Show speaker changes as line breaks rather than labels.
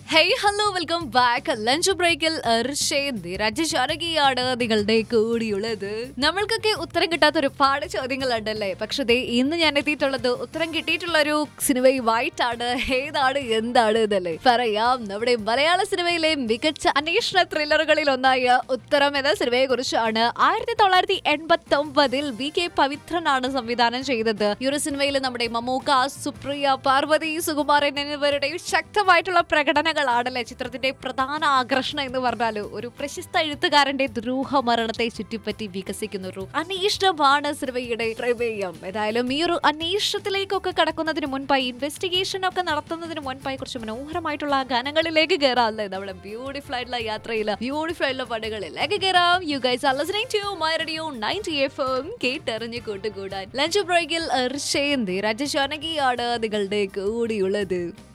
hey hello welcome back lunch ബ്രേക്കിൽ രാജശാനകിയാണ് നിങ്ങളുടെ കൂടിയുള്ളത് നമ്മൾക്കൊക്കെ ഉത്തരം കിട്ടാത്ത ഒരുപാട് ചോദ്യങ്ങളുണ്ടല്ലേ പക്ഷെ ദേ ഇന്ന് ഞാൻ എത്തിയിട്ടുള്ളത് ഉത്തരം കിട്ടിയിട്ടുള്ള ഒരു സിനിമയുമായിട്ടാണ് ഏതാണ് എന്താണ് എന്നല്ലേ പറയാം നമ്മുടെ മലയാള സിനിമയിലെ മികച്ച അന്വേഷണ ത്രില്ലറുകളിൽ ഒന്നായ ഉത്തരം എന്ന സിനിമയെ കുറിച്ചാണ് ആയിരത്തി തൊള്ളായിരത്തി എൺപത്തി ഒമ്പതിൽ വി കെ പവിത്രനാണ് സംവിധാനം ചെയ്തത് ഈ ഒരു സിനിമയിൽ നമ്മുടെ മമ്മൂക്ക സുപ്രിയ പാർവതി സുകുമാരൻ എന്നിവരുടെ ശക്തമായിട്ടുള്ള പ്രകടനങ്ങളാണല്ലേ ചിത്രത്തിന്റെ പ്രധാന ആകർഷണം എന്ന് പറഞ്ഞാൽ ഒരു പ്രശസ്ത എഴുത്തുകാരന്റെ ദുരൂഹ മരണത്തെ ചുറ്റിപ്പറ്റി വികസിക്കുന്ന ഒരു അന്വേഷണമാണ് സിനിമയുടെ പ്രമേയം ഏതായാലും ഈ ഒരു അന്വേഷണത്തിലേക്കൊക്കെ കടക്കുന്നതിന് മുൻപായി ഇൻവെസ്റ്റിഗേഷൻ ഒക്കെ നടത്തുന്നതിന് മുൻപായി കുറച്ച് മനോഹരമായിട്ടുള്ള ഗാനങ്ങളിലേക്ക് കയറാം അല്ലേ നമ്മുടെ ബ്യൂട്ടിഫുൾ ആയിട്ടുള്ള യാത്രയിൽ ബ്യൂട്ടിഫുൾ ആയിട്ടുള്ള പടകളിലേക്ക് കയറാം you guys are listening to my radio 90 FM കേട്ടറിഞ്ഞ് കൂട്ടുകൂടാൻ ലഞ്ച് ബ്രേക്കിൽ അർഷേന്തി രാജശാനകിയാണ് നിങ്ങളുടെ കൂടിയുള്ളത്